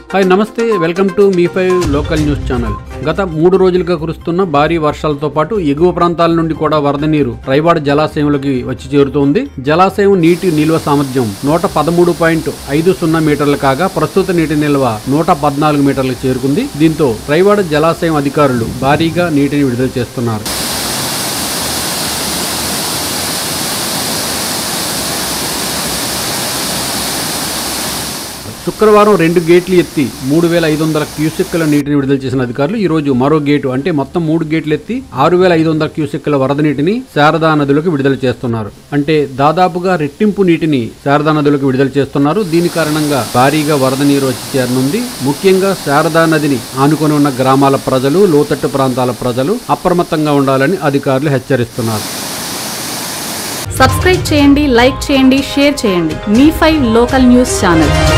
hi నమస్తే welcome to మీ five local news channel గత మూడు రోజులుగా కురుస్తున్న భారీ వర్షాలతో పాటు ఎగువ ప్రాంతాల నుండి కూడా వరద నీరు రైవాడ జలాశయంలోకి వచ్చి చేరుతోంది జలాశయం నీటి నిల్వ సామర్థ్యం నూట పదమూడు పాయింట్ ఐదు సున్నా మీటర్లు కాగా ప్రస్తుత నీటి నిల్వ నూట పద్నాలుగు మీటర్లకు చేరుకుంది దీంతో రైవాడ జలాశయం అధికారులు భారీగా నీటిని విడుదల చేస్తున్నారు శుక్రవారం రెండు గేట్లు ఎత్తి మూడు వేల ఐదు వందల క్యూసెక్కుల నీటిని విడుదల చేసిన అధికారులు ఈ రోజు మరో గేటు అంటే మొత్తం మూడు గేట్లు ఎత్తి ఆరు వేల ఐదు వందల క్యూసెక్కుల వరద నీటిని శారదా నదులకు విడుదల చేస్తున్నారు అంటే దాదాపుగా రెట్టింపు నీటిని శారదా నదులకు విడుదల చేస్తున్నారు దీని కారణంగా భారీగా వరద నీరు వచ్చి చేరనుంది ముఖ్యంగా శారదా నదిని ఆనుకొని ఉన్న గ్రామాల ప్రజలు లోతట్టు ప్రాంతాల ప్రజలు అప్రమత్తంగా ఉండాలని అధికారులు హెచ్చరిస్తున్నారు సబ్స్క్రైబ్ చేయండి లైక్ చేయండి షేర్ చేయండి మీ ఫైవ్ లోకల్ న్యూస్ ఛానల్